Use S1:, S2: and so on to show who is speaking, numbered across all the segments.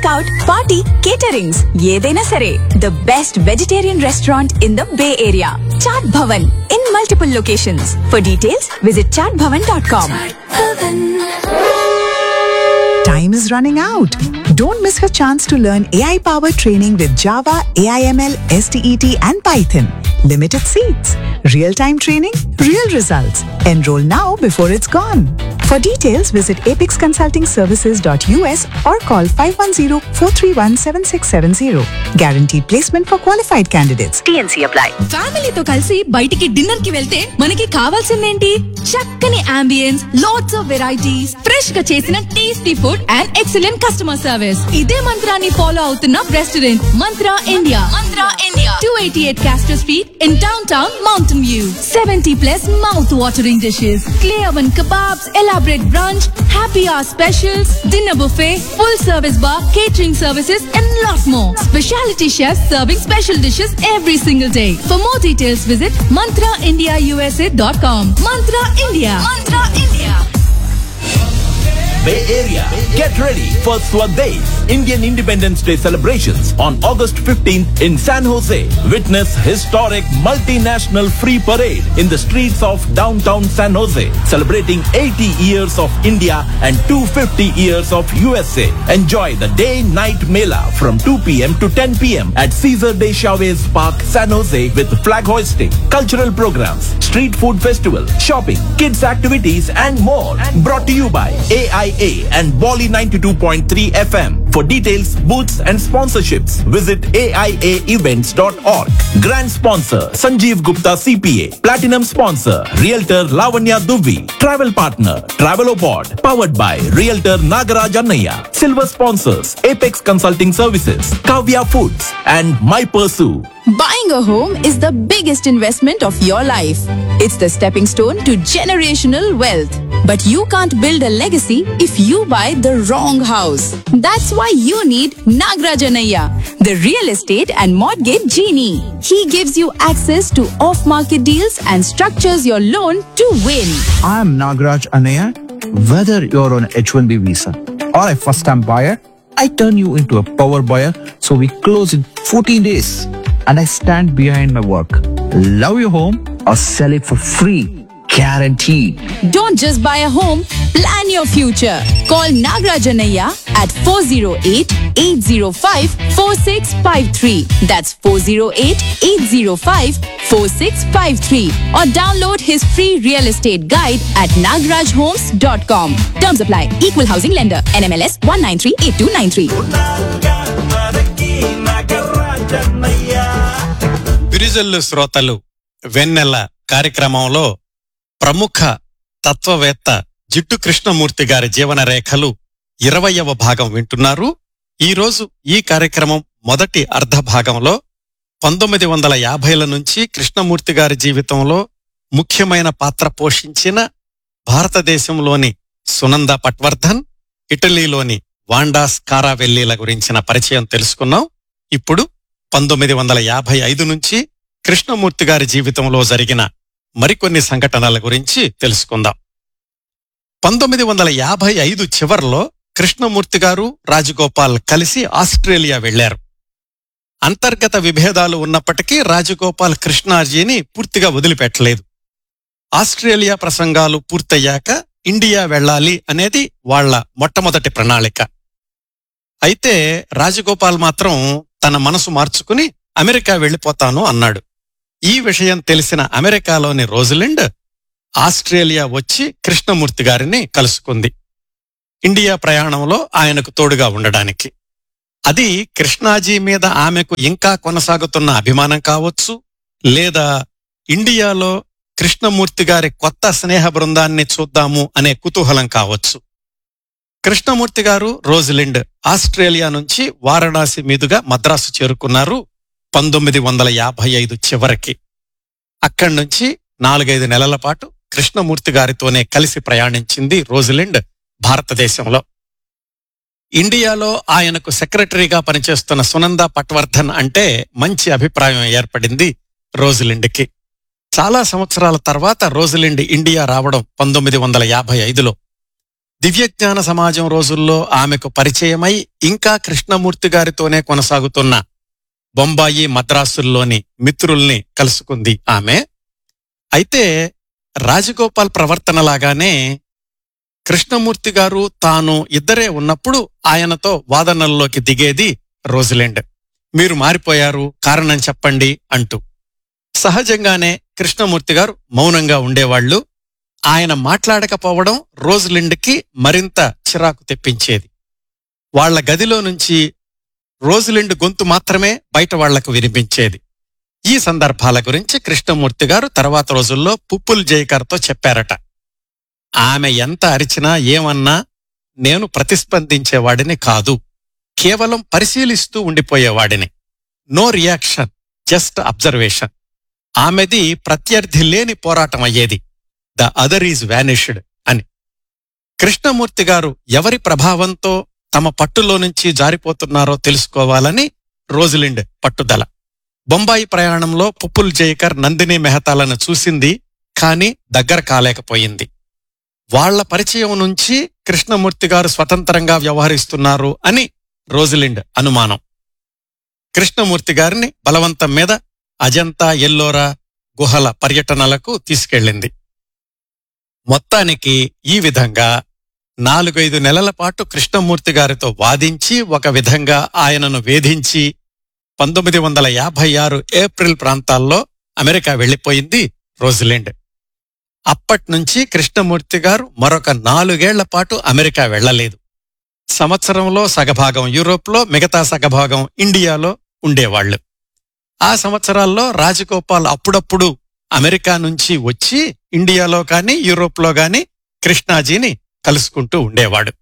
S1: Out party caterings ఏదైనా సరే the best vegetarian restaurant in the bay area Chaat Bhavan in multiple locations for details visit Chaat Bhavan dot com
S2: Time is running out. Don't miss your chance to learn AI powered training with Java, AIML, STET, and Python. Limited seats. Real time training, real results. Enroll now before it's gone. For details, visit apexconsultingservices.us or call 510 431 7670. Guaranteed placement for qualified candidates. TNC apply.
S3: ఫ్యామిలీతో కలిసి బయటికి dinner కి వెళ్తే మనకి కావాల్సిందేంటి చక్కని ambience lots of varieties fresh గా చేసిన tasty food and excellent customer service ఇదే మంత్రాన్ని ఫాలో అవుతున్న restaurant Mantra India Mantra India two eighty eight Castro street in downtown Mountain View seventy plus mouth watering dishes clay oven kebabs, elaborate brunch, happy hour specials, dinner buffet, full service bar, catering services, and lot more. Specialty chefs serving special dishes every single day. For more details, visit mantraindiausa.com. Mantra India. Mantra India.
S4: Bay Area. Get ready for Swadesh Indian Independence Day celebrations on August 15th in San Jose. Witness historic multinational free parade in the streets of downtown San Jose, celebrating 80 years of India and 250 years of USA. Enjoy the day-night mela from 2 p.m. to 10 p.m. at Caesar de Chavez Park, San Jose with flag hoisting, cultural programs, street food festival, shopping, kids activities and more. Brought to you by AIA and Bolly 92.3 FM. For details, booths and sponsorships, visit AIAevents.org. Grand sponsor Sanjeev Gupta CPA. Platinum sponsor Realtor Lavanya Dubey. Travel partner Travelopod. Powered by Realtor Nagaraj Annaya. Silver sponsors Apex Consulting Services, Kavya Foods and My Pursue.
S3: Buying a home is the biggest investment of your life. It's the stepping stone to generational wealth. But you can't build a legacy if you buy the wrong house. That's why you need Nagrajanaya, the real estate and mortgage genie. He gives you access to off-market deals and structures your loan to win.
S5: I am Nagraj Anaya. Whether you're on H1B visa or a first time buyer, I turn you into a power buyer so we close in 14 days. And I stand behind my work. Love your home or sell it for free. Guaranteed.
S3: Don't just buy a home, plan your future. Call Nagrajanaya at 408-805-4653. That's 408-805-4653. Or download his free real estate guide at nagrajhomes.com. Terms apply. Equal housing lender. NMLS 1938293.
S6: బిరిజల్లు శ్రోతలు వెన్నెల కార్యక్రమంలో ప్రముఖ తత్వవేత్త జిట్టు కృష్ణమూర్తి గారి జీవన రేఖలు ఇరవయవ భాగం వింటున్నారు ఈరోజు ఈ కార్యక్రమం మొదటి అర్ధ భాగంలో పంతొమ్మిది వందల యాభైల నుంచి కృష్ణమూర్తి గారి జీవితంలో ముఖ్యమైన పాత్ర పోషించిన భారతదేశంలోని సునంద పట్వర్ధన్ ఇటలీలోని వాండాస్ కారావెల్లీల గురించిన పరిచయం తెలుసుకున్నాం ఇప్పుడు పంతొమ్మిది వందల యాభై ఐదు నుంచి కృష్ణమూర్తి గారి జీవితంలో జరిగిన మరికొన్ని సంఘటనల గురించి తెలుసుకుందాం పంతొమ్మిది వందల యాభై ఐదు చివర్లో కృష్ణమూర్తి గారు రాజగోపాల్ కలిసి ఆస్ట్రేలియా వెళ్లారు అంతర్గత విభేదాలు ఉన్నప్పటికీ రాజగోపాల్ కృష్ణాజీని పూర్తిగా వదిలిపెట్టలేదు ఆస్ట్రేలియా ప్రసంగాలు పూర్తయ్యాక ఇండియా వెళ్ళాలి అనేది వాళ్ల మొట్టమొదటి ప్రణాళిక అయితే రాజగోపాల్ మాత్రం తన మనసు మార్చుకుని అమెరికా వెళ్ళిపోతాను అన్నాడు ఈ విషయం తెలిసిన అమెరికాలోని రోజలిండ్ ఆస్ట్రేలియా వచ్చి కృష్ణమూర్తి గారిని కలుసుకుంది ఇండియా ప్రయాణంలో ఆయనకు తోడుగా ఉండడానికి అది కృష్ణాజీ మీద ఆమెకు ఇంకా కొనసాగుతున్న అభిమానం కావచ్చు లేదా ఇండియాలో కృష్ణమూర్తి గారి కొత్త స్నేహ బృందాన్ని చూద్దాము అనే కుతూహలం కావచ్చు కృష్ణమూర్తి గారు రోజలిండ్ ఆస్ట్రేలియా నుంచి వారణాసి మీదుగా మద్రాసు చేరుకున్నారు పంతొమ్మిది వందల యాభై ఐదు చివరికి అక్కడి నుంచి నాలుగైదు నెలల పాటు కృష్ణమూర్తి గారితోనే కలిసి ప్రయాణించింది రోజలిండ్ భారతదేశంలో ఇండియాలో ఆయనకు సెక్రటరీగా పనిచేస్తున్న సునంద పట్వర్ధన్ అంటే మంచి అభిప్రాయం ఏర్పడింది రోజలిండ్కి చాలా సంవత్సరాల తర్వాత రోజలిండ్ ఇండియా రావడం పంతొమ్మిది వందల యాభై ఐదులో దివ్యజ్ఞాన సమాజం రోజుల్లో ఆమెకు పరిచయమై ఇంకా కృష్ణమూర్తి గారితోనే కొనసాగుతున్న బొంబాయి మద్రాసుల్లోని మిత్రుల్ని కలుసుకుంది ఆమె అయితే రాజగోపాల్ ప్రవర్తనలాగానే కృష్ణమూర్తి గారు తాను ఇద్దరే ఉన్నప్పుడు ఆయనతో వాదనల్లోకి దిగేది రోజులెండ్ మీరు మారిపోయారు కారణం చెప్పండి అంటూ సహజంగానే కృష్ణమూర్తి గారు మౌనంగా ఉండేవాళ్లు ఆయన మాట్లాడకపోవడం రోజులిండ్కి మరింత చిరాకు తెప్పించేది వాళ్ల గదిలో నుంచి రోజులిండ్ గొంతు మాత్రమే బయట వాళ్లకు వినిపించేది ఈ సందర్భాల గురించి కృష్ణమూర్తి గారు తర్వాత రోజుల్లో పుప్పుల్ జయకర్తో చెప్పారట ఆమె ఎంత అరిచినా ఏమన్నా నేను ప్రతిస్పందించేవాడిని కాదు కేవలం పరిశీలిస్తూ ఉండిపోయేవాడిని నో రియాక్షన్ జస్ట్ అబ్జర్వేషన్ ఆమెది ప్రత్యర్థి లేని పోరాటం అయ్యేది ద అదర్ ఈజ్ వానిష్డ్ అని కృష్ణమూర్తి గారు ఎవరి ప్రభావంతో తమ పట్టులో నుంచి జారిపోతున్నారో తెలుసుకోవాలని రోజులిండ్ పట్టుదల బొంబాయి ప్రయాణంలో పుప్పుల్ జైకర్ నందిని మెహతాలను చూసింది కాని దగ్గర కాలేకపోయింది వాళ్ల పరిచయం నుంచి కృష్ణమూర్తి గారు స్వతంత్రంగా వ్యవహరిస్తున్నారు అని రోజులిండ్ అనుమానం కృష్ణమూర్తి గారిని బలవంతం మీద అజంతా ఎల్లోరా గుహల పర్యటనలకు తీసుకెళ్ళింది మొత్తానికి ఈ విధంగా నాలుగైదు నెలల పాటు కృష్ణమూర్తి గారితో వాదించి ఒక విధంగా ఆయనను వేధించి పంతొమ్మిది వందల యాభై ఆరు ఏప్రిల్ ప్రాంతాల్లో అమెరికా వెళ్లిపోయింది రోజులెండ్ అప్పట్నుంచి కృష్ణమూర్తి గారు మరొక నాలుగేళ్ల పాటు అమెరికా వెళ్లలేదు సంవత్సరంలో సగభాగం యూరోప్లో మిగతా సగభాగం ఇండియాలో ఉండేవాళ్లు ఆ సంవత్సరాల్లో రాజగోపాల్ అప్పుడప్పుడు అమెరికా నుంచి వచ్చి ఇండియాలో కాని యూరోప్లో గాని కృష్ణాజీని కలుసుకుంటూ ఉండేవాడు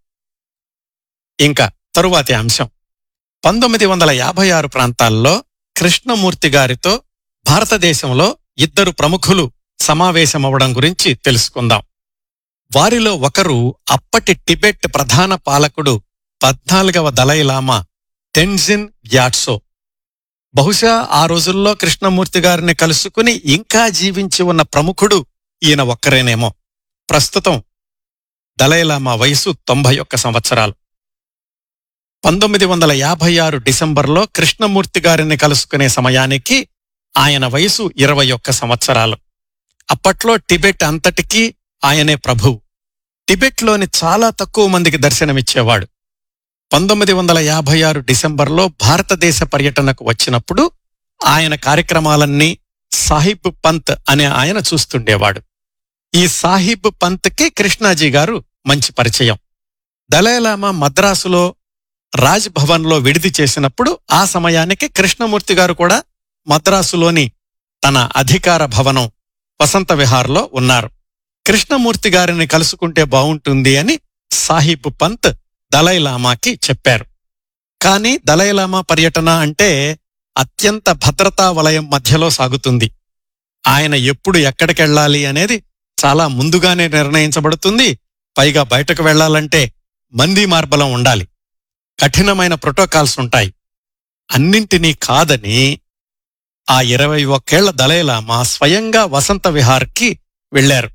S6: ఇంకా తరువాతి అంశం పంతొమ్మిది వందల యాభై ఆరు ప్రాంతాల్లో కృష్ణమూర్తి గారితో భారతదేశంలో ఇద్దరు ప్రముఖులు సమావేశమవడం గురించి తెలుసుకుందాం వారిలో ఒకరు అప్పటి టిబెట్ ప్రధాన పాలకుడు పద్నాలుగవ దలైలామా టెన్జిన్ గ్యాట్సో బహుశా ఆ రోజుల్లో కృష్ణమూర్తి గారిని కలుసుకుని ఇంకా జీవించి ఉన్న ప్రముఖుడు ఈయన ఒక్కరేనేమో ప్రస్తుతం దలైలామా వయసు తొంభై ఒక్క సంవత్సరాలు పంతొమ్మిది వందల యాభై ఆరు డిసెంబర్లో కృష్ణమూర్తి గారిని కలుసుకునే సమయానికి ఆయన వయసు ఇరవై ఒక్క సంవత్సరాలు అప్పట్లో టిబెట్ అంతటికీ ఆయనే ప్రభువు టిబెట్లోని చాలా తక్కువ మందికి దర్శనమిచ్చేవాడు పంతొమ్మిది వందల యాభై ఆరు డిసెంబర్లో భారతదేశ పర్యటనకు వచ్చినప్పుడు ఆయన కార్యక్రమాలన్నీ సాహిబ్ పంత్ అనే ఆయన చూస్తుండేవాడు ఈ సాహిబ్ పంత్కి కృష్ణాజీ గారు మంచి పరిచయం దలైలామా మద్రాసులో రాజ్ భవన్లో విడిది చేసినప్పుడు ఆ సమయానికి కృష్ణమూర్తి గారు కూడా మద్రాసులోని తన అధికార భవనం వసంత విహార్లో ఉన్నారు కృష్ణమూర్తి గారిని కలుసుకుంటే బావుంటుంది అని సాహిబ్ పంత్ దలైలామాకి చెప్పారు కాని దలైలామా పర్యటన అంటే అత్యంత భద్రతా వలయం మధ్యలో సాగుతుంది ఆయన ఎప్పుడు ఎక్కడికెళ్ళాలి అనేది చాలా ముందుగానే నిర్ణయించబడుతుంది పైగా బయటకు వెళ్లాలంటే మంది మార్బలం ఉండాలి కఠినమైన ప్రోటోకాల్స్ ఉంటాయి అన్నింటినీ కాదని ఆ ఇరవై ఒక్కేళ్ల దలైలామా స్వయంగా వసంత విహార్కి వెళ్లారు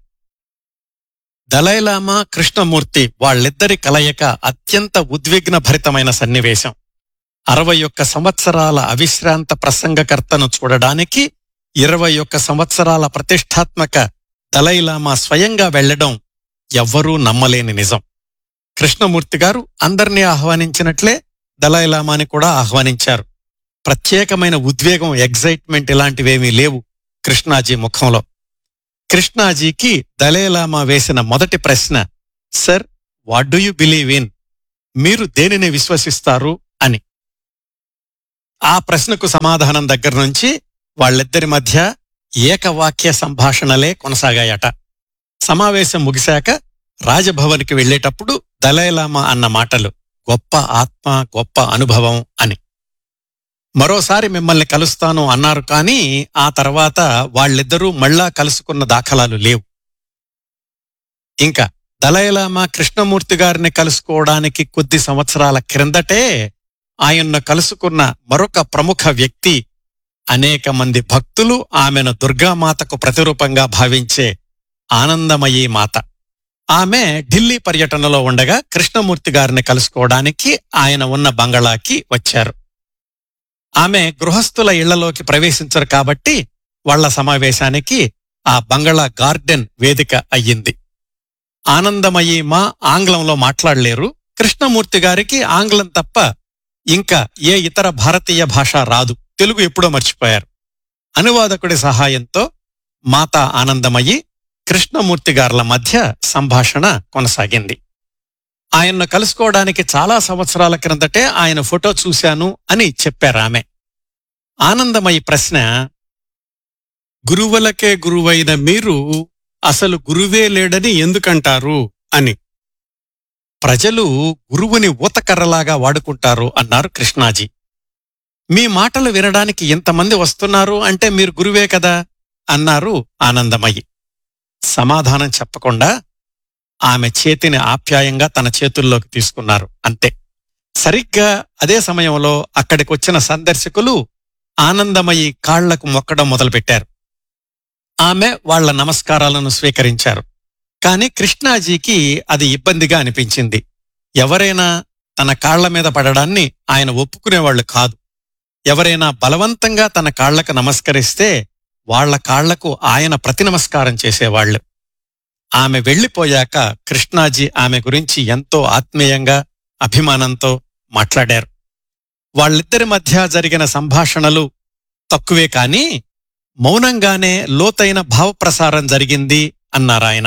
S6: దలైలామా కృష్ణమూర్తి వాళ్ళిద్దరి కలయిక అత్యంత ఉద్విగ్న భరితమైన సన్నివేశం అరవై ఒక్క సంవత్సరాల అవిశ్రాంత ప్రసంగకర్తను చూడడానికి ఇరవై ఒక్క సంవత్సరాల ప్రతిష్టాత్మక దలైలామా స్వయంగా వెళ్లడం ఎవ్వరూ నమ్మలేని నిజం కృష్ణమూర్తి గారు అందర్నీ ఆహ్వానించినట్లే దలైలామాని కూడా ఆహ్వానించారు ప్రత్యేకమైన ఉద్వేగం ఎగ్జైట్మెంట్ ఇలాంటివేమీ లేవు కృష్ణాజీ ముఖంలో కృష్ణాజీకి దలైలామా వేసిన మొదటి ప్రశ్న sir what do you believe in మీరు దేనిని విశ్వసిస్తారు అని ఆ ప్రశ్నకు సమాధానం దగ్గర నుంచి వాళ్ళిద్దరి మధ్య ఏకవాక్య సంభాషణలే కొనసాగాయట సమావేశం ముగిశాక రాజభవన్కి వెళ్లేటప్పుడు దలైలామా అన్న మాటలు గొప్ప ఆత్మ గొప్ప అనుభవం అని మరోసారి మిమ్మల్ని కలుస్తాను అన్నారు కానీ ఆ తర్వాత వాళ్ళిద్దరూ మళ్ళా కలుసుకున్న దాఖలాలు లేవు ఇంకా దలైలామా కృష్ణమూర్తి గారిని కలుసుకోవడానికి కొద్ది సంవత్సరాల క్రిందటే ఆయన్ను కలుసుకున్న మరొక ప్రముఖ వ్యక్తి అనేక మంది భక్తులు ఆమెను దుర్గామాతకు ప్రతిరూపంగా భావించే ఆనందమయీ మాత ఆమె ఢిల్లీ పర్యటనలో ఉండగా కృష్ణమూర్తి గారిని కలుసుకోవడానికి ఆయన ఉన్న బంగళాకి వచ్చారు ఆమె గృహస్థుల ఇళ్లలోకి ప్రవేశించరు కాబట్టి వాళ్ళ సమావేశానికి ఆ బంగళా గార్డెన్ వేదిక అయ్యింది ఆనందమయ్యి మా ఆంగ్లంలో మాట్లాడలేరు కృష్ణమూర్తి గారికి ఆంగ్లం తప్ప ఇంకా ఏ ఇతర భారతీయ భాష రాదు తెలుగు ఎప్పుడో మర్చిపోయారు అనువాదకుడి సహాయంతో మాతా ఆనందమయ్యి కృష్ణమూర్తి గార్ల మధ్య సంభాషణ కొనసాగింది ఆయన్ను కలుసుకోవడానికి చాలా సంవత్సరాల క్రిందటే ఆయన ఫోటో చూశాను అని చెప్పారామె ఆనందమయ్యి ప్రశ్న గురువులకే గురువైన మీరు అసలు గురువే లేడని ఎందుకంటారు అని ప్రజలు గురువుని ఊతకర్రలాగా వాడుకుంటారు అన్నారు కృష్ణాజీ మీ మాటలు వినడానికి ఇంతమంది వస్తున్నారు అంటే మీరు గురువే కదా అన్నారు ఆనందమయ్యి సమాధానం చెప్పకుండా ఆమె చేతిని ఆప్యాయంగా తన చేతుల్లోకి తీసుకున్నారు అంతే సరిగ్గా అదే సమయంలో అక్కడికొచ్చిన సందర్శకులు ఆనందమయ్యి కాళ్లకు మొక్కడం మొదలుపెట్టారు ఆమె వాళ్ళ నమస్కారాలను స్వీకరించారు కాని కృష్ణాజీకి అది ఇబ్బందిగా అనిపించింది ఎవరైనా తన కాళ్ల మీద పడడాన్ని ఆయన ఒప్పుకునేవాళ్లు కాదు ఎవరైనా బలవంతంగా తన కాళ్లకు నమస్కరిస్తే వాళ్ళ కాళ్లకు ఆయన ప్రతి నమస్కారం చేసేవాళ్లు ఆమె వెళ్లిపోయాక కృష్ణాజీ ఆమె గురించి ఎంతో ఆత్మీయంగా అభిమానంతో మాట్లాడారు వాళ్ళిద్దరి మధ్య జరిగిన సంభాషణలు తక్కువే కాని మౌనంగానే లోతైన భావప్రసారం జరిగింది అన్నారాయన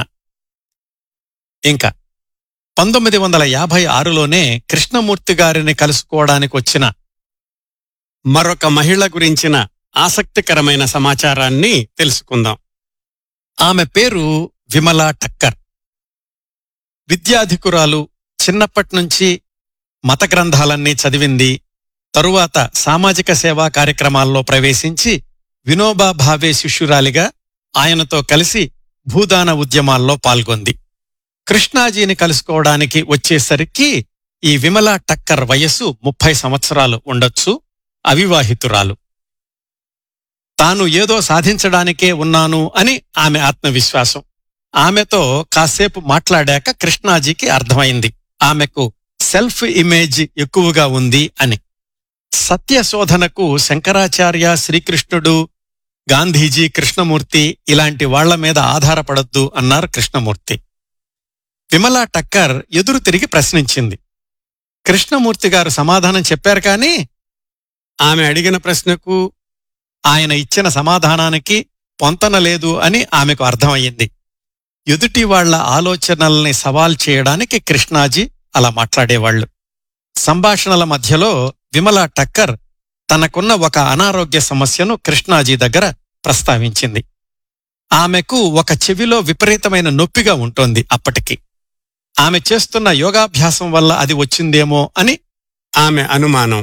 S6: ఇంకా పంతొమ్మిది వందల యాభై ఆరులోనే కృష్ణమూర్తి గారిని కలుసుకోవడానికి వచ్చిన మరొక మహిళ గురించిన ఆసక్తికరమైన సమాచారాన్ని తెలుసుకుందాం ఆమె పేరు విమలా టక్కర్ విద్యాధికురాలు చిన్నప్పట్నుంచి మత గ్రంథాలన్నీ చదివింది తరువాత సామాజిక సేవా కార్యక్రమాల్లో ప్రవేశించి వినోబా భావే శిష్యురాలిగా ఆయనతో కలిసి భూదాన ఉద్యమాల్లో పాల్గొంది కృష్ణాజీని కలుసుకోవడానికి వచ్చేసరికి ఈ విమలా టక్కర్ వయస్సు ముప్పై సంవత్సరాలు ఉండొచ్చు అవివాహితురాలు తాను ఏదో సాధించడానికే ఉన్నాను అని ఆమె ఆత్మవిశ్వాసం ఆమెతో కాసేపు మాట్లాడాక కృష్ణాజీకి అర్థమైంది ఆమెకు సెల్ఫ్ ఇమేజ్ ఎక్కువగా ఉంది అని సత్యశోధనకు శంకరాచార్య శ్రీకృష్ణుడు గాంధీజీ కృష్ణమూర్తి ఇలాంటి వాళ్ల మీద ఆధారపడొద్దు అన్నారు కృష్ణమూర్తి విమలా టక్కర్ ఎదురు తిరిగి ప్రశ్నించింది కృష్ణమూర్తి గారు సమాధానం చెప్పారు కానీ ఆమె అడిగిన ప్రశ్నకు ఆయన ఇచ్చిన సమాధానానికి పొంతన లేదు అని ఆమెకు అర్థమయ్యింది ఎదుటి వాళ్ల ఆలోచనల్ని సవాల్ చేయడానికి కృష్ణాజీ అలా మాట్లాడేవాళ్లు సంభాషణల మధ్యలో విమలా టక్కర్ తనకున్న ఒక అనారోగ్య సమస్యను కృష్ణాజీ దగ్గర ప్రస్తావించింది ఆమెకు ఒక చెవిలో విపరీతమైన నొప్పిగా ఉంటోంది అప్పటికి ఆమె చేస్తున్న యోగాభ్యాసం వల్ల అది వచ్చిందేమో అని ఆమె అనుమానం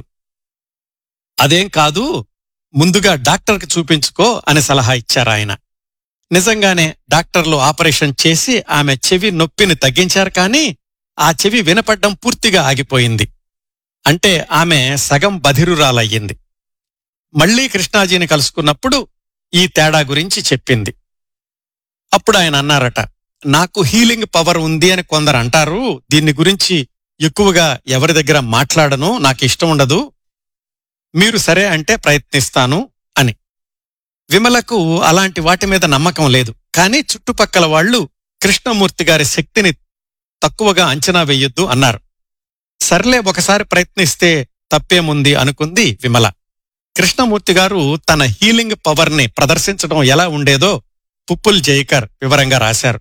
S6: అదేం కాదు ముందుగా డాక్టర్కి చూపించుకో అని సలహా ఇచ్చారాయన నిజంగానే డాక్టర్లు ఆపరేషన్ చేసి ఆమె చెవి నొప్పిని తగ్గించారు కానీ ఆ చెవి వినపడ్డం పూర్తిగా ఆగిపోయింది అంటే ఆమె సగం బధిరురాలయ్యింది మళ్లీ కృష్ణాజీని కలుసుకున్నప్పుడు ఈ తేడా గురించి చెప్పింది అప్పుడు ఆయన అన్నారట నాకు హీలింగ్ పవర్ ఉంది అని కొందరు అంటారు దీన్ని గురించి ఎక్కువగా ఎవరి దగ్గర మాట్లాడను నాకు ఇష్టం ఉండదు మీరు సరే అంటే ప్రయత్నిస్తాను అని విమలకు అలాంటి వాటి మీద నమ్మకం లేదు కానీ చుట్టుపక్కల వాళ్ళు కృష్ణమూర్తి గారి శక్తిని తక్కువగా అంచనా వేయొద్దు అన్నారు సర్లే ఒకసారి ప్రయత్నిస్తే తప్పేముంది అనుకుంది విమల కృష్ణమూర్తి గారు తన హీలింగ్ పవర్ ని ప్రదర్శించడం ఎలా ఉండేదో పుప్పుల్ జైకర్ వివరంగా రాశారు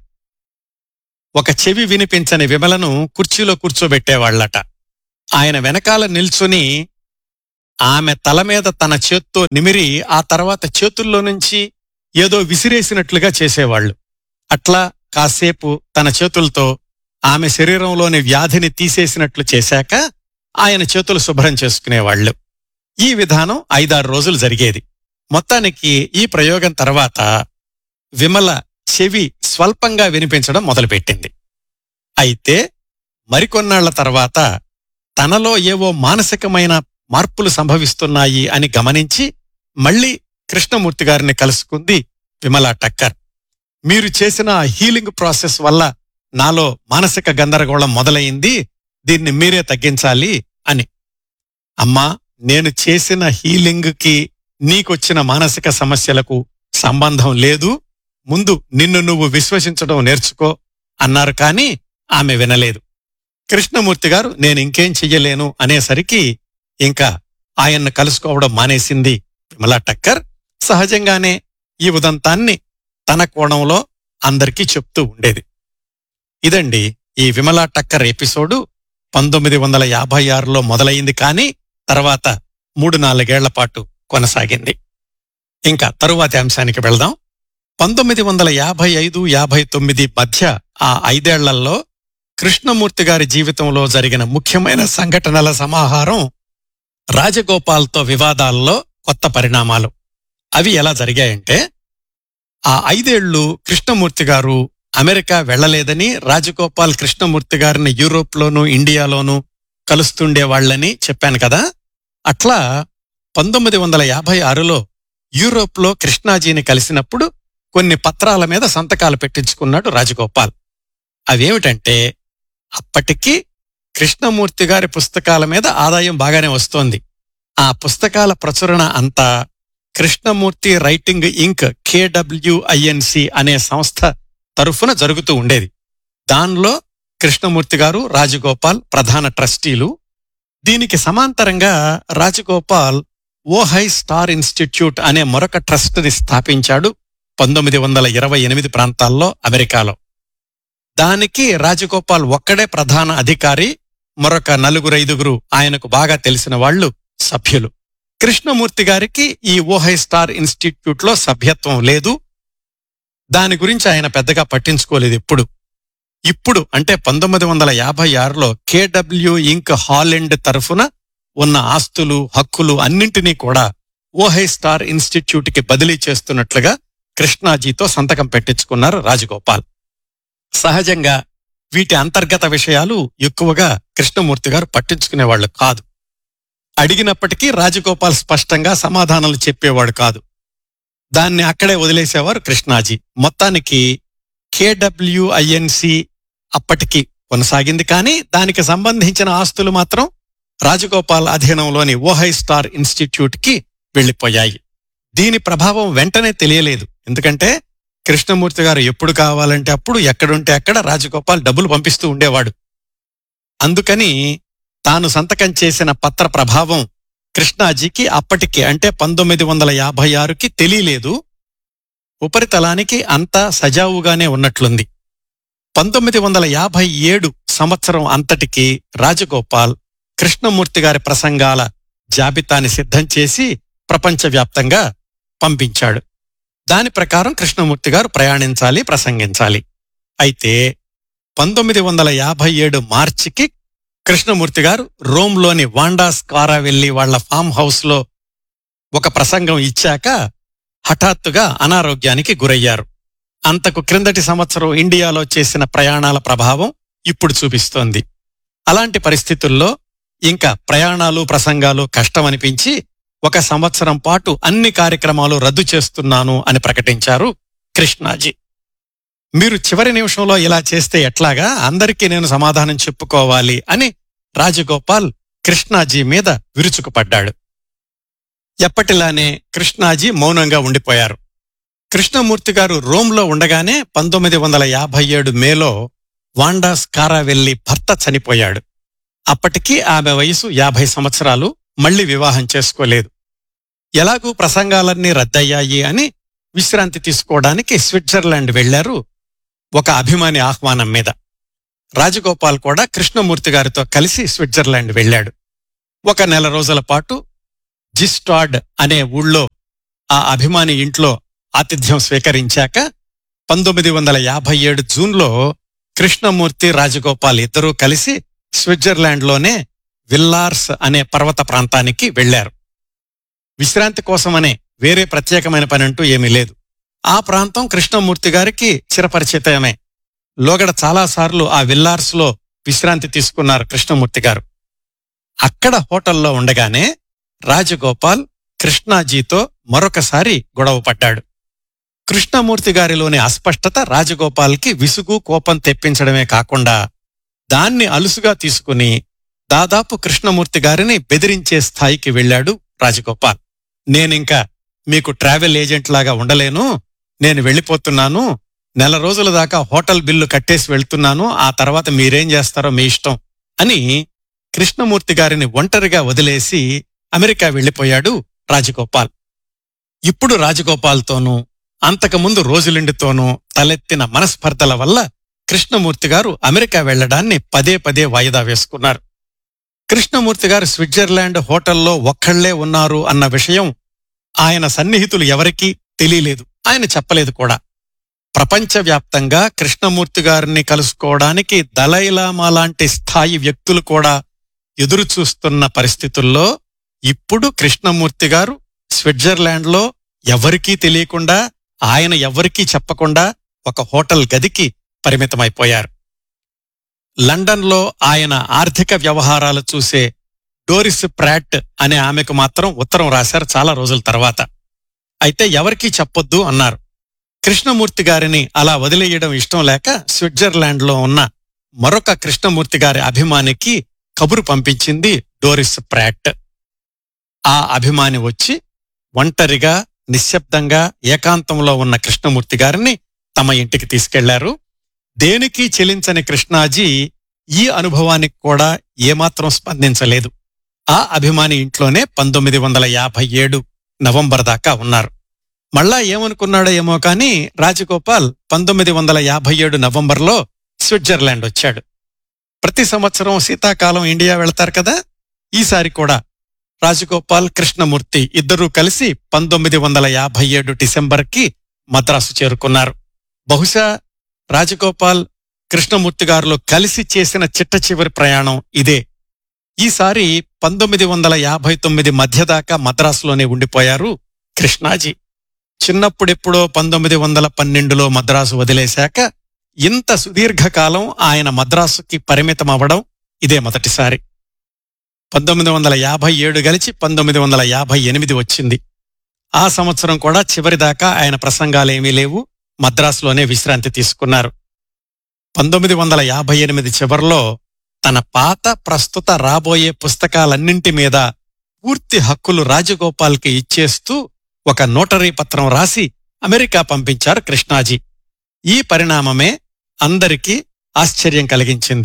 S6: ఒక చెవి వినిపించని విమలను కుర్చీలో కూర్చోబెట్టేవాళ్లట ఆయన వెనకాల నిల్చుని ఆమె తల మీద తన చేత్తో నిమిరి ఆ తర్వాత చేతుల్లో నుంచి ఏదో విసిరేసినట్లుగా చేసేవాళ్లు అట్లా కాసేపు తన చేతులతో ఆమె శరీరంలోని వ్యాధిని తీసేసినట్లు చేశాక ఆయన చేతులు శుభ్రం చేసుకునేవాళ్లు ఈ విధానం ఐదారు రోజులు జరిగేది మొత్తానికి ఈ ప్రయోగం తర్వాత విమల చెవి స్వల్పంగా వినిపించడం మొదలుపెట్టింది అయితే మరికొన్నాళ్ల తర్వాత తనలో ఏవో మానసికమైన మార్పులు సంభవిస్తున్నాయి అని గమనించి మళ్ళీ కృష్ణమూర్తి గారిని కలుసుకుంది విమలా టక్కర్ మీరు చేసిన ఆ హీలింగ్ ప్రాసెస్ వల్ల నాలో మానసిక గందరగోళం మొదలైంది దీన్ని మీరే తగ్గించాలి అని అమ్మా నేను చేసిన హీలింగ్కి నీకొచ్చిన మానసిక సమస్యలకు సంబంధం లేదు ముందు నిన్ను నువ్వు విశ్వసించడం నేర్చుకో అన్నారు కానీ ఆమె వినలేదు కృష్ణమూర్తి గారు నేను ఇంకేం చెయ్యలేను అనేసరికి ఇంకా ఆయన్ను కలుసుకోవడం మానేసింది విమలా టక్కర్ సహజంగానే ఈ ఉదంతాన్ని తన కోణంలో అందరికీ చెప్తూ ఉండేది ఇదండి ఈ విమలా టక్కర్ ఎపిసోడు పంతొమ్మిది వందల యాభై ఆరులో మొదలైంది కానీ తర్వాత మూడు నాలుగేళ్ల పాటు కొనసాగింది ఇంకా తరువాతి అంశానికి వెళ్దాం పంతొమ్మిది వందల యాభై ఐదు యాభై తొమ్మిది మధ్య ఆ ఐదేళ్లలో కృష్ణమూర్తి గారి జీవితంలో జరిగిన ముఖ్యమైన సంఘటనల సమాహారం రాజగోపాల్తో వివాదాల్లో కొత్త పరిణామాలు అవి ఎలా జరిగాయంటే ఆ ఐదేళ్లు కృష్ణమూర్తి గారు అమెరికా వెళ్లలేదని రాజగోపాల్ కృష్ణమూర్తి గారిని యూరోప్లోనూ ఇండియాలోనూ కలుస్తుండేవాళ్లని చెప్పాను కదా అట్లా పంతొమ్మిది వందల యాభై ఆరులో యూరోప్లో కృష్ణాజీని కలిసినప్పుడు కొన్ని పత్రాల మీద సంతకాలు పెట్టించుకున్నాడు రాజగోపాల్ అవేమిటంటే అప్పటికి కృష్ణమూర్తి గారి పుస్తకాల మీద ఆదాయం బాగానే వస్తోంది ఆ పుస్తకాల ప్రచురణ అంతా కృష్ణమూర్తి రైటింగ్ ఇంక్ కేడబ్ల్యూఐఎన్సి అనే సంస్థ తరఫున జరుగుతూ ఉండేది దానిలో కృష్ణమూర్తి గారు రాజగోపాల్ ప్రధాన ట్రస్టీలు దీనికి సమాంతరంగా రాజగోపాల్ ఓహై స్టార్ ఇన్స్టిట్యూట్ అనే మరొక ట్రస్ట్ని స్థాపించాడు పంతొమ్మిది వందల ఇరవై ఎనిమిది ప్రాంతాల్లో అమెరికాలో దానికి రాజగోపాల్ ఒక్కడే ప్రధాన అధికారి మరొక నలుగురైదుగురు ఆయనకు బాగా తెలిసిన వాళ్ళు సభ్యులు కృష్ణమూర్తి గారికి ఈ ఓహై స్టార్ ఇన్స్టిట్యూట్ లో సభ్యత్వం లేదు దాని గురించి ఆయన పెద్దగా పట్టించుకోలేదు ఎప్పుడు ఇప్పుడు అంటే పంతొమ్మిది వందల యాభై ఆరులో కేడబ్ల్యూ ఇంక్ హాలెండ్ తరఫున ఉన్న ఆస్తులు హక్కులు అన్నింటినీ కూడా ఓహై స్టార్ ఇన్స్టిట్యూట్ కి బదిలీ చేస్తున్నట్లుగా కృష్ణాజీతో సంతకం పెట్టించుకున్నారు రాజగోపాల్ సహజంగా వీటి అంతర్గత విషయాలు ఎక్కువగా కృష్ణమూర్తి గారు పట్టించుకునేవాళ్లు కాదు అడిగినప్పటికీ రాజగోపాల్ స్పష్టంగా సమాధానాలు చెప్పేవాడు కాదు దాన్ని అక్కడే వదిలేసేవారు కృష్ణాజీ మొత్తానికి కేడబ్ల్యూఐఎన్సి అప్పటికి కొనసాగింది కానీ దానికి సంబంధించిన ఆస్తులు మాత్రం రాజగోపాల్ అధీనంలోని ఓహై స్టార్ ఇన్స్టిట్యూట్ కి వెళ్లిపోయాయి దీని ప్రభావం వెంటనే తెలియలేదు ఎందుకంటే కృష్ణమూర్తి గారు ఎప్పుడు కావాలంటే అప్పుడు ఎక్కడుంటే అక్కడ రాజగోపాల్ డబ్బులు పంపిస్తూ ఉండేవాడు అందుకని తాను సంతకం చేసిన పత్ర ప్రభావం కృష్ణాజీకి అప్పటికి అంటే పంతొమ్మిది వందల యాభై ఆరుకి తెలియలేదు ఉపరితలానికి అంతా సజావుగానే ఉన్నట్లుంది పంతొమ్మిది వందల యాభై ఏడు సంవత్సరం అంతటికి రాజగోపాల్ కృష్ణమూర్తి గారి ప్రసంగాల జాబితాని సిద్ధం చేసి ప్రపంచవ్యాప్తంగా పంపించాడు దాని ప్రకారం కృష్ణమూర్తి గారు ప్రయాణించాలి ప్రసంగించాలి అయితే పంతొమ్మిది వందల యాభై ఏడు మార్చికి కృష్ణమూర్తి గారు రోమ్లోని వాండాస్కారా వెళ్లి వాళ్ల ఫామ్ హౌస్ లో ఒక ప్రసంగం ఇచ్చాక హఠాత్తుగా అనారోగ్యానికి గురయ్యారు అంతకు క్రిందటి సంవత్సరం ఇండియాలో చేసిన ప్రయాణాల ప్రభావం ఇప్పుడు చూపిస్తోంది అలాంటి పరిస్థితుల్లో ఇంకా ప్రయాణాలు ప్రసంగాలు కష్టమనిపించి ఒక సంవత్సరం పాటు అన్ని కార్యక్రమాలు రద్దు చేస్తున్నాను అని ప్రకటించారు కృష్ణాజీ మీరు చివరి నిమిషంలో ఇలా చేస్తే ఎట్లాగా అందరికీ నేను సమాధానం చెప్పుకోవాలి అని రాజగోపాల్ కృష్ణాజీ మీద విరుచుకుపడ్డాడు ఎప్పటిలానే కృష్ణాజీ మౌనంగా ఉండిపోయారు కృష్ణమూర్తి గారు రోమ్లో ఉండగానే పంతొమ్మిది వందల యాభై ఏడు మేలో వాండాస్ కారా వెళ్లి భర్త చనిపోయాడు అప్పటికి ఆమె వయసు యాభై సంవత్సరాలు మళ్లీ వివాహం చేసుకోలేదు ఎలాగూ ప్రసంగాలన్నీ రద్దయ్యాయి అని విశ్రాంతి తీసుకోవడానికి స్విట్జర్లాండ్ వెళ్లారు ఒక అభిమాని ఆహ్వానం మీద రాజగోపాల్ కూడా కృష్ణమూర్తి గారితో కలిసి స్విట్జర్లాండ్ వెళ్ళాడు ఒక నెల రోజుల పాటు జిస్టాడ్ అనే ఊళ్ళో ఆ అభిమాని ఇంట్లో ఆతిథ్యం స్వీకరించాక పంతొమ్మిది వందల యాభై ఏడు జూన్లో కృష్ణమూర్తి రాజగోపాల్ ఇద్దరూ కలిసి స్విట్జర్లాండ్లోనే విల్లార్స్ అనే పర్వత ప్రాంతానికి వెళ్లారు విశ్రాంతి కోసమనే వేరే ప్రత్యేకమైన పని అంటూ ఏమీ లేదు ఆ ప్రాంతం కృష్ణమూర్తి గారికి చిరపరిచితమే లోగడ చాలాసార్లు ఆ విల్లార్స్ లో విశ్రాంతి తీసుకున్నారు కృష్ణమూర్తి గారు అక్కడ హోటల్లో ఉండగానే రాజగోపాల్ కృష్ణాజీతో మరొకసారి గొడవ పడ్డాడు కృష్ణమూర్తి గారిలోని అస్పష్టత రాజగోపాల్కి విసుగు కోపం తెప్పించడమే కాకుండా దాన్ని అలుసుగా తీసుకుని దాదాపు కృష్ణమూర్తి గారిని బెదిరించే స్థాయికి వెళ్ళాడు రాజగోపాల్ నేనింకా మీకు ట్రావెల్ ఏజెంట్ లాగా ఉండలేను నేను వెళ్ళిపోతున్నాను నెల రోజుల దాకా హోటల్ బిల్లు కట్టేసి వెళ్తున్నాను ఆ తర్వాత మీరేం చేస్తారో మీ ఇష్టం అని కృష్ణమూర్తి గారిని ఒంటరిగా వదిలేసి అమెరికా వెళ్ళిపోయాడు రాజగోపాల్ ఇప్పుడు రాజగోపాల్తోనూ అంతకుముందు రోజులిండితోనూ తలెత్తిన మనస్పర్ధల వల్ల కృష్ణమూర్తి గారు అమెరికా వెళ్లడాన్ని పదే పదే వాయిదా వేసుకున్నారు కృష్ణమూర్తి గారు స్విట్జర్లాండ్ హోటల్లో ఒక్కళ్లే ఉన్నారు అన్న విషయం ఆయన సన్నిహితులు ఎవరికీ తెలియలేదు ఆయన చెప్పలేదు కూడా ప్రపంచవ్యాప్తంగా కృష్ణమూర్తి గారిని కలుసుకోవడానికి దలైలామా లాంటి స్థాయి వ్యక్తులు కూడా ఎదురు చూస్తున్న పరిస్థితుల్లో ఇప్పుడు కృష్ణమూర్తి గారు స్విట్జర్లాండ్లో ఎవరికీ తెలియకుండా ఆయన ఎవ్వరికీ చెప్పకుండా ఒక హోటల్ గదికి పరిమితమైపోయారు లండన్లో ఆయన ఆర్థిక వ్యవహారాలు చూసే డోరిస్ ప్రాట్ అనే ఆమెకు మాత్రం ఉత్తరం రాశారు చాలా రోజుల తర్వాత అయితే ఎవరికీ చెప్పొద్దు అన్నారు కృష్ణమూర్తి గారిని అలా వదిలేయడం ఇష్టం లేక స్విట్జర్లాండ్లో ఉన్న మరొక కృష్ణమూర్తి గారి అభిమానికి కబురు పంపించింది డోరిస్ ప్రాట్ ఆ అభిమాని వచ్చి ఒంటరిగా నిశ్శబ్దంగా ఏకాంతంలో ఉన్న కృష్ణమూర్తి గారిని తమ ఇంటికి తీసుకెళ్లారు దేనికి చెలించని కృష్ణాజీ ఈ అనుభవానికి కూడా ఏమాత్రం స్పందించలేదు ఆ అభిమాని ఇంట్లోనే పంతొమ్మిది వందల యాభై ఏడు నవంబర్ దాకా ఉన్నారు మళ్ళా ఏమనుకున్నాడో ఏమో కాని రాజగోపాల్ పంతొమ్మిది వందల యాభై ఏడు నవంబర్లో స్విట్జర్లాండ్ వచ్చాడు ప్రతి సంవత్సరం శీతాకాలం ఇండియా వెళతారు కదా ఈసారి కూడా రాజగోపాల్ కృష్ణమూర్తి ఇద్దరూ కలిసి పంతొమ్మిది వందల యాభై ఏడు డిసెంబర్కి మద్రాసు చేరుకున్నారు బహుశా రాజగోపాల్ కృష్ణమూర్తి గారులు కలిసి చేసిన చిట్ట చివరి ప్రయాణం ఇదే ఈసారి పంతొమ్మిది వందల యాభై తొమ్మిది మధ్యదాకా మద్రాసులోనే ఉండిపోయారు కృష్ణాజీ చిన్నప్పుడెప్పుడో పంతొమ్మిది వందల పన్నెండులో మద్రాసు వదిలేశాక ఇంత సుదీర్ఘకాలం ఆయన మద్రాసుకి పరిమితం అవ్వడం ఇదే మొదటిసారి పంతొమ్మిది వందల యాభై ఏడు గలిచి పంతొమ్మిది వందల యాభై ఎనిమిది వచ్చింది ఆ సంవత్సరం కూడా చివరిదాకా ఆయన ప్రసంగాలేమీ లేవు మద్రాసులోనే విశ్రాంతి తీసుకున్నారు పంతొమ్మిది వందల యాభై ఎనిమిది చివరిలో తన పాత ప్రస్తుత రాబోయే పుస్తకాలన్నింటి మీద పూర్తి హక్కులు రాజగోపాల్కి ఇచ్చేస్తూ ఒక నోటరీ పత్రం రాసి అమెరికా పంపించారు కృష్ణాజీ ఈ పరిణామమే అందరికీ ఆశ్చర్యం కలిగించింది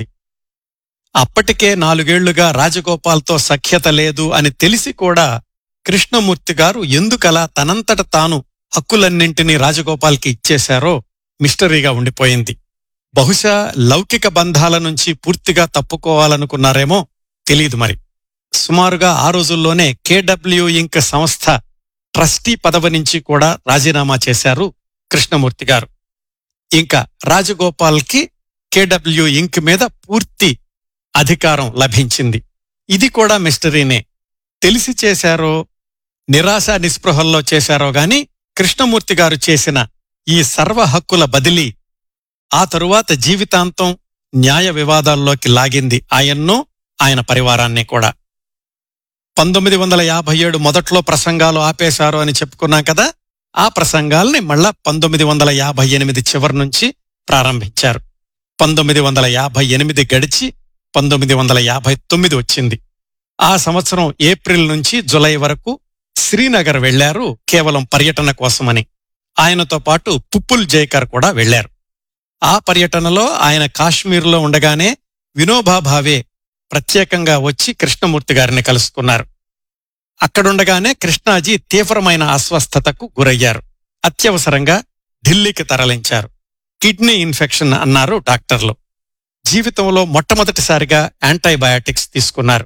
S6: అప్పటికే నాలుగేళ్లుగా రాజగోపాల్తో సఖ్యత లేదు అని తెలిసి కూడా కృష్ణమూర్తి గారు ఎందుకలా తనంతట తాను హక్కులన్నింటినీ రాజగోపాల్కి ఇచ్చేశారో మిస్టరీగా ఉండిపోయింది బహుశా లౌకిక బంధాల నుంచి పూర్తిగా తప్పుకోవాలనుకున్నారేమో తెలీదు మరి సుమారుగా ఆ రోజుల్లోనే కేడబ్ల్యూ ఇంక్ సంస్థ ట్రస్టీ పదవి నుంచి కూడా రాజీనామా చేశారు కృష్ణమూర్తి గారు ఇంకా రాజగోపాల్కి కేడబ్ల్యూ ఇంక్ మీద పూర్తి అధికారం లభించింది ఇది కూడా మిస్టరీనే తెలిసి చేశారో నిరాశ నిస్పృహల్లో చేశారో గాని కృష్ణమూర్తి గారు చేసిన ఈ సర్వ హక్కుల బదిలీ ఆ తరువాత జీవితాంతం న్యాయ వివాదాల్లోకి లాగింది ఆయన్నో ఆయన పరివారాన్ని కూడా పంతొమ్మిది వందల యాభై ఏడు మొదట్లో ప్రసంగాలు ఆపేశారు అని చెప్పుకున్నాం కదా ఆ ప్రసంగాల్ని మళ్ళా పంతొమ్మిది వందల యాభై ఎనిమిది చివరి నుంచి ప్రారంభించారు పంతొమ్మిది వందల యాభై ఎనిమిది గడిచి పంతొమ్మిది వందల యాభై తొమ్మిది వచ్చింది ఆ సంవత్సరం ఏప్రిల్ నుంచి జులై వరకు శ్రీనగర్ వెళ్లారు కేవలం పర్యటన కోసమని ఆయనతో పాటు పుప్పుల్ జైకర్ కూడా వెళ్లారు ఆ పర్యటనలో ఆయన కాశ్మీర్లో ఉండగానే వినోబా భావే ప్రత్యేకంగా వచ్చి కృష్ణమూర్తి గారిని కలుసుకున్నారు అక్కడుండగానే కృష్ణాజీ తీవ్రమైన అస్వస్థతకు గురయ్యారు అత్యవసరంగా ఢిల్లీకి తరలించారు కిడ్నీ ఇన్ఫెక్షన్ అన్నారు డాక్టర్లు జీవితంలో మొట్టమొదటిసారిగా యాంటీబయాటిక్స్ తీసుకున్నారు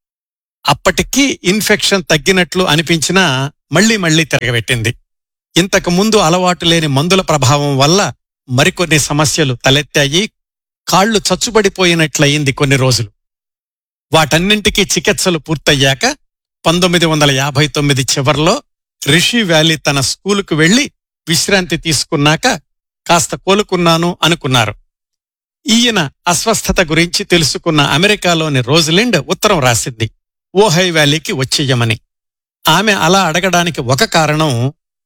S6: అప్పటికీ ఇన్ఫెక్షన్ తగ్గినట్లు అనిపించినా మళ్లీ మళ్లీ తిరగబెట్టింది ఇంతకు ముందు అలవాటు లేని మందుల ప్రభావం వల్ల మరికొన్ని సమస్యలు తలెత్తాయి కాళ్లు చచ్చుబడిపోయినట్లయింది కొన్ని రోజులు వాటన్నింటికీ చికిత్సలు పూర్తయ్యాక పంతొమ్మిది వందల యాభై తొమ్మిది చివర్లో రిషి వ్యాలీ తన స్కూలుకు వెళ్లి విశ్రాంతి తీసుకున్నాక కాస్త కోలుకున్నాను అనుకున్నారు ఈయన అస్వస్థత గురించి తెలుసుకున్న అమెరికాలోని రోజ్లిండ్ ఉత్తరం రాసింది ఓహై వ్యాలీకి వచ్చేయమని ఆమె అలా అడగడానికి ఒక కారణం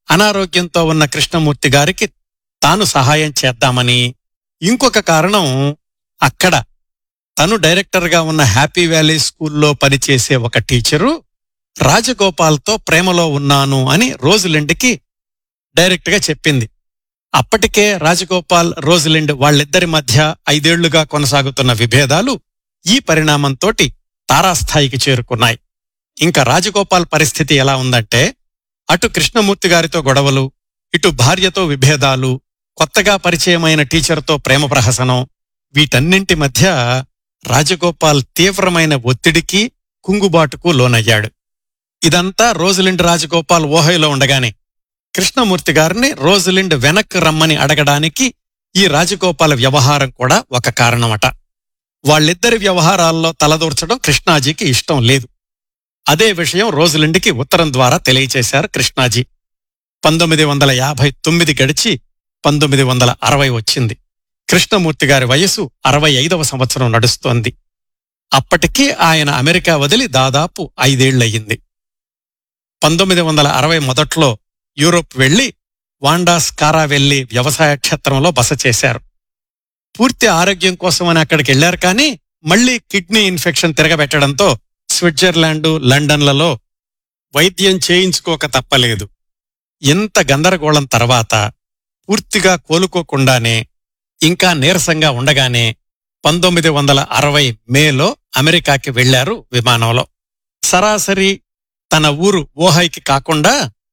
S6: అనారోగ్యంతో ఉన్న కృష్ణమూర్తి గారికి తాను సహాయం చేద్దామని ఇంకొక కారణం అక్కడ తను డైరెక్టర్గా ఉన్న హ్యాపీ వ్యాలీ స్కూల్లో పనిచేసే ఒక టీచరు రాజగోపాల్తో ప్రేమలో ఉన్నాను అని రోజులిండ్కి డైరెక్ట్గా చెప్పింది అప్పటికే రాజగోపాల్ రోజులిండ్ వాళ్ళిద్దరి మధ్య ఐదేళ్లుగా కొనసాగుతున్న విభేదాలు ఈ పరిణామంతోటి తారాస్థాయికి చేరుకున్నాయి ఇంకా రాజగోపాల్ పరిస్థితి ఎలా ఉందంటే అటు కృష్ణమూర్తి గారితో గొడవలు ఇటు భార్యతో విభేదాలు కొత్తగా పరిచయమైన టీచర్తో ప్రేమ ప్రహసనం వీటన్నింటి మధ్య రాజగోపాల్ తీవ్రమైన ఒత్తిడికి కుంగుబాటుకు లోనయ్యాడు ఇదంతా రోజులిండ్ రాజగోపాల్ ఓహైలో ఉండగానే కృష్ణమూర్తి గారిని రోజులిండ్ వెనక్కి రమ్మని అడగడానికి ఈ రాజగోపాల్ వ్యవహారం కూడా ఒక కారణమట వాళ్ళిద్దరి వ్యవహారాల్లో తలదూర్చడం కృష్ణాజీకి ఇష్టం లేదు అదే విషయం రోజులిండికి ఉత్తరం ద్వారా తెలియచేశారు కృష్ణాజీ పంతొమ్మిది వందల యాభై తొమ్మిది గడిచి పంతొమ్మిది వందల అరవై వచ్చింది కృష్ణమూర్తి గారి వయసు అరవై ఐదవ సంవత్సరం నడుస్తోంది అప్పటికి ఆయన అమెరికా వదిలి దాదాపు ఐదేళ్లయ్యింది పంతొమ్మిది వందల అరవై మొదట్లో యూరోప్ వెళ్లి వాండాస్ కారా వెళ్లి వ్యవసాయ క్షేత్రంలో బస చేశారు పూర్తి ఆరోగ్యం కోసమని అక్కడికి వెళ్లారు కానీ మళ్లీ కిడ్నీ ఇన్ఫెక్షన్ తిరగబెట్టడంతో స్విట్జర్లాండు లండన్లలో వైద్యం చేయించుకోక తప్పలేదు ఇంత గందరగోళం తర్వాత పూర్తిగా కోలుకోకుండానే ఇంకా నీరసంగా ఉండగానే పంతొమ్మిది వందల అరవై మేలో అమెరికాకి వెళ్లారు విమానంలో సరాసరి తన ఊరు ఓహైకి కాకుండా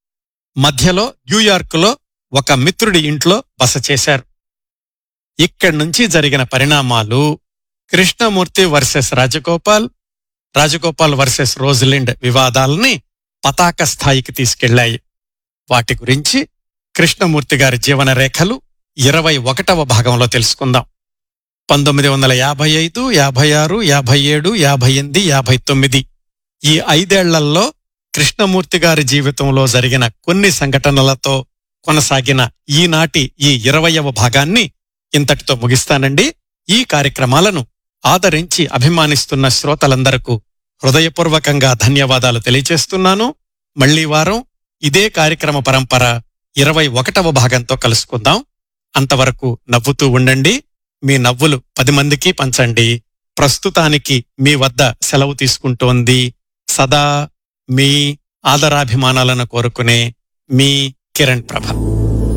S6: మధ్యలో న్యూయార్కులో ఒక మిత్రుడి ఇంట్లో బస చేశారు ఇక్కడి నుంచి జరిగిన పరిణామాలు Krishnamurti versus Rajagopal Rajagopal versus Rosalind వివాదాలని పతాక స్థాయికి తీసుకెళ్లాయి వాటి గురించి కృష్ణమూర్తి గారి జీవన రేఖలు ఇరవై ఒకటవ భాగంలో తెలుసుకుందాం పంతొమ్మిది వందల యాభై ఐదు యాభై ఆరు యాభై ఏడు యాభై ఎనిమిది యాభై తొమ్మిది ఈ ఐదేళ్లలో కృష్ణమూర్తి గారి జీవితంలో జరిగిన కొన్ని సంఘటనలతో కొనసాగిన ఈనాటి ఈ ఇరవయవ భాగాన్ని ఇంతటితో ముగిస్తానండి ఈ కార్యక్రమాలను ఆదరించి అభిమానిస్తున్న శ్రోతలందరకు హృదయపూర్వకంగా ధన్యవాదాలు తెలియచేస్తున్నాను మళ్లీ వారం ఇదే కార్యక్రమ పరంపర ఇరవై ఒకటవ భాగంతో కలుసుకుందాం అంతవరకు నవ్వుతూ ఉండండి మీ నవ్వులు పది మందికి పంచండి ప్రస్తుతానికి మీ వద్ద సెలవు తీసుకుంటోంది సదా మీ ఆదరాభిమానాలను కోరుకునే మీ కిరణ్ ప్రభ